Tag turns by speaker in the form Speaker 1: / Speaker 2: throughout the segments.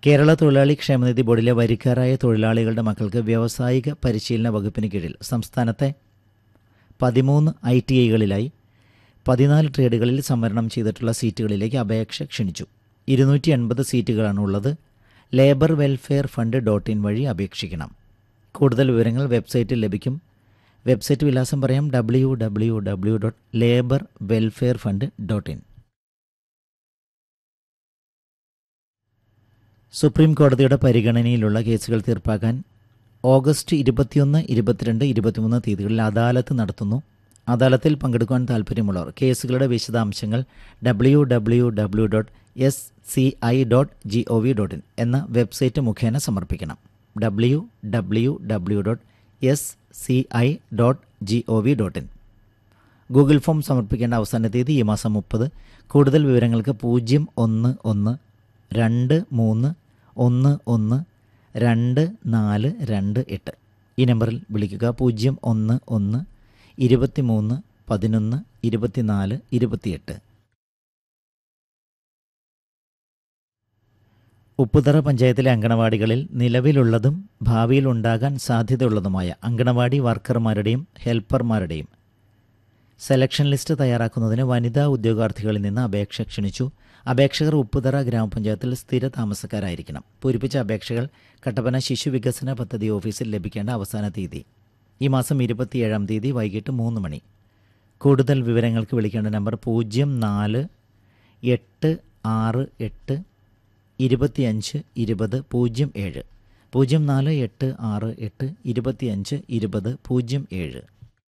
Speaker 1: കേരള തൊഴിലാളി ക്ഷേമനിധി ബോർഡിലെ വരിക്കാരായ തൊഴിലാളികളുടെ മക്കൾക്ക് വ്യാവസായിക പരിശീലന വകുപ്പിന് കീഴിൽ സംസ്ഥാനത്തെ പതിമൂന്ന് ഐ ടി ഐകളിലായി പതിനാല് ട്രേഡുകളിൽ സംവരണം ചെയ്തിട്ടുള്ള സീറ്റുകളിലേക്ക് അപേക്ഷ ക്ഷണിച്ചു ഇരുന്നൂറ്റി എൺപത് സീറ്റുകളാണ് ഉള്ളത് labour welfare fund dot in വഴി അപേക്ഷിക്കണം കൂടുതൽ വിവരങ്ങൾ വെബ്സൈറ്റിൽ ലഭിക്കും വെബ്സൈറ്റ് വിലാസം പറയാം W W W dot labour welfare fund dot in supreme കോടതിയുടെ പരിഗണനയിലുള്ള കേസുകൾ തീർപ്പാക്കാൻ ഓഗസ്റ്റ് ഇരുപത്തിയൊന്ന് ഇരുപത്തിരണ്ട് ഇരുപത്തിമൂന്ന് തീയതികളിൽ അദാലത്ത് നടത്തുന്നു അദാലത്തിൽ പങ്കെടുക്കുവാൻ താൽപ്പര്യമുള്ളവർ കേസുകളുടെ വിശദാംശങ്ങൾ W W W dot S C I dot G O V dot in എന്ന വെബ്സൈറ്റ് മുഖേന സമർപ്പിക്കണം W W W dot S C I dot G O V dot in Google form സമർപ്പിക്കേണ്ട അവസാന തീയതി ഈ മാസം മുപ്പത് കൂടുതൽ വിവരങ്ങൾക്ക് പൂജ്യം ഒന്ന് ഒന്ന് രണ്ട് മൂന്ന് ഒന്ന് ഒന്ന് രണ്ട് നാല് രണ്ട് എട്ട് ഈ നമ്പറിൽ വിളിക്കുക പൂജ്യം ഒന്ന് ഒന്ന് ഇരുപത്തി മൂന്ന് പതിനൊന്ന് ഇരുപത്തിനാല് ഇരുപത്തിയെട്ട് ഉപ്പുതറ പഞ്ചായത്തിലെ അങ്കണവാടികളിൽ നിലവിലുള്ളതും ഭാവിയിൽ ഉണ്ടാകാൻ സാധ്യതയുള്ളതുമായ അങ്കണവാടി വർക്കർമാരുടെയും ഹെൽപ്പർമാരുടെയും സെലക്ഷൻ ലിസ്റ്റ് തയ്യാറാക്കുന്നതിന് വനിതാ ഉദ്യോഗാർത്ഥികളിൽ നിന്ന് അപേക്ഷ ക്ഷണിച്ചു അപേക്ഷകർ ഉപ്പുതറ ഗ്രാമപഞ്ചായത്തിൽ സ്ഥിര താമസക്കാരായിരിക്കണം പൂരിപ്പിച്ച അപേക്ഷകൾ കട്ടപ്പന ശിശു വികസന പദ്ധതി ഓഫീസിൽ ലഭിക്കേണ്ട അവസാന തീയതി ഈ മാസം ഇരുപത്തിയേഴാം തീയതി വൈകിട്ട് മൂന്ന് മണി കൂടുതൽ വിവരങ്ങൾക്ക് വിളിക്കേണ്ട നമ്പർ പൂജ്യം നാല് എട്ട് ആറ് എട്ട് ഇരുപത്തിയഞ്ച് ഇരുപത് പൂജ്യം ഏഴ് പൂജ്യം നാല് എട്ട് ആറ് എട്ട് ഇരുപത്തിയഞ്ച് ഇരുപത് പൂജ്യം ഏഴ്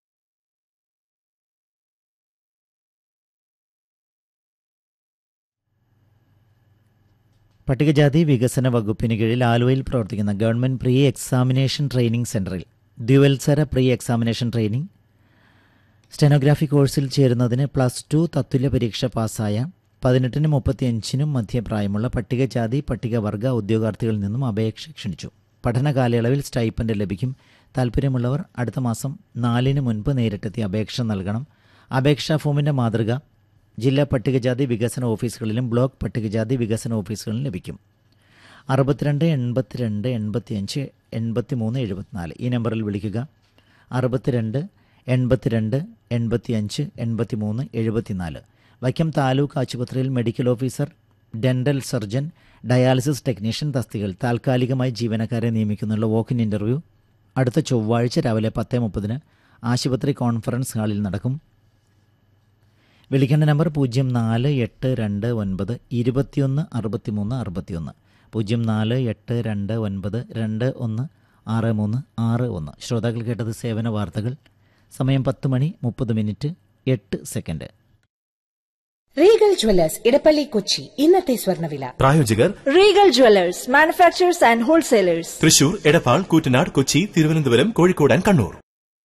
Speaker 1: പട്ടികജാതി വികസന വകുപ്പിന് കീഴിൽ ആലുവയിൽ പ്രവർത്തിക്കുന്ന ഗവൺമെൻറ് പ്രീ എക്സാമിനേഷൻ ട്രെയിനിംഗ് സെൻറ്ററിൽ ദ്വിവത്സര പ്രീ എക്സാമിനേഷൻ ട്രെയിനിംഗ് സ്റ്റെനോഗ്രാഫി കോഴ്സിൽ ചേരുന്നതിന് പ്ലസ് ടു തത്തുല്യ പരീക്ഷ പാസ്സായ പതിനെട്ടിനും മുപ്പത്തിയഞ്ചിനും മധ്യപ്രായമുള്ള പട്ടികജാതി പട്ടികവർഗ ഉദ്യോഗാർത്ഥികളിൽ നിന്നും അപേക്ഷ ക്ഷണിച്ചു പഠന കാലയളവിൽ സ്റ്റൈപ്പൻഡ് ലഭിക്കും താൽപ്പര്യമുള്ളവർ അടുത്ത മാസം നാലിന് മുൻപ് നേരിട്ടെത്തി അപേക്ഷ നൽകണം അപേക്ഷാ ഫോമിൻ്റെ മാതൃക ജില്ലാ പട്ടികജാതി വികസന ഓഫീസുകളിലും ബ്ലോക്ക് പട്ടികജാതി വികസന ഓഫീസുകളിലും ലഭിക്കും അറുപത്തിരണ്ട് എൺപത്തിരണ്ട് എൺപത്തിയഞ്ച് എൺപത്തിമൂന്ന് എഴുപത്തിനാല് ഈ നമ്പറിൽ വിളിക്കുക അറുപത്തിരണ്ട് എൺപത്തിരണ്ട് എൺപത്തിയഞ്ച് എൺപത്തിമൂന്ന് എഴുപത്തിനാല് വൈക്കം താലൂക്ക് ആശുപത്രിയിൽ medical officer dental surgeon dialysis technician തസ്തികൾ താൽക്കാലികമായി ജീവനക്കാരെ നിയമിക്കുന്നുള്ള വോക്കിൻ ഇൻ്റർവ്യൂ അടുത്ത ചൊവ്വാഴ്ച രാവിലെ പത്ത് മുപ്പതിന് ആശുപത്രി കോൺഫറൻസ് ഹാളിൽ നടക്കും വിളിക്കേണ്ട നമ്പർ പൂജ്യം നാല് എട്ട് രണ്ട് ഒൻപത് ഇരുപത്തിയൊന്ന് അറുപത്തിമൂന്ന് അറുപത്തിയൊന്ന് പൂജ്യം നാല് എട്ട് രണ്ട് ഒൻപത് രണ്ട് ഒന്ന് ആറ് മൂന്ന് ആറ് ഒന്ന് ശ്രോതാക്കൾ കേട്ടത് സേവന വാർത്തകൾ സമയം പത്ത് മണി മുപ്പത് മിനിറ്റ് എട്ട് second
Speaker 2: Regal Jewellers Edappally Kochi ഇന്നത്തെ സ്വർണ്ണവില
Speaker 3: പ്രായോജകർ
Speaker 4: Regal Jewellers manufacturers and wholesalers
Speaker 3: Thrissur Edappal Koottanad Kochi Thiruvananthapuram Kozhikode and Kannur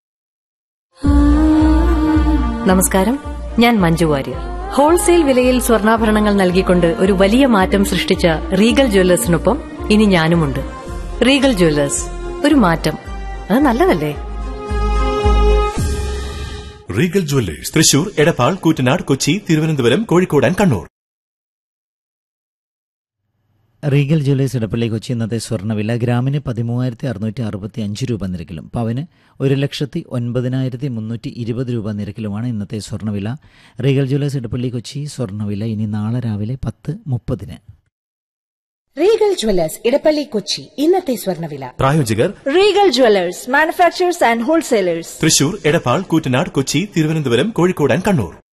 Speaker 5: നമസ്കാരം ഞാൻ മഞ്ജു വാര്യർ ഹോൾസെയിൽ വിലയിൽ സ്വർണ്ണാഭരണങ്ങൾ നൽകിക്കൊണ്ട് ഒരു വലിയ മാറ്റം സൃഷ്ടിച്ച റീഗൽ ജ്വല്ലേഴ്സിനൊപ്പം ഇനി ഞാനുമുണ്ട് റീഗൽ ജ്വല്ലേഴ്സ് ഒരു മാറ്റം അത് നല്ലതല്ലേ
Speaker 3: Regal Jewellers Thrissur Edappal Koottanad Kochi Thiruvananthapuram Kozhikode and Kannur
Speaker 1: Regal Jewellers Edappally Kochi ഇന്നത്തെ സ്വർണ്ണവില ഗ്രാമിന് പതിമൂവായിരത്തി അറുന്നൂറ്റി അറുപത്തി അഞ്ച് രൂപ നിരക്കിലും പവന് ഒരു ലക്ഷത്തി ഒൻപതിനായിരത്തി മുന്നൂറ്റി ഇരുപത് രൂപ നിരക്കിലുമാണ് ഇന്നത്തെ സ്വർണ്ണവില റീഗൽ ജ്വല്ലേഴ്സ് ഇടപ്പള്ളി കൊച്ചി സ്വർണ്ണവില ഇനി നാളെ രാവിലെ പത്ത് മുപ്പതിന്
Speaker 2: റീഗൽ ജ്വല്ലേഴ്സ് ഇടപ്പള്ളി കൊച്ചി ഇന്നത്തെ സ്വർണ്ണവില
Speaker 3: പ്രായോജകർ
Speaker 4: Regal Jewellers manufacturers and wholesalers
Speaker 3: Thrissur Edappal Koottanad Kochi Thiruvananthapuram Kozhikode and Kannur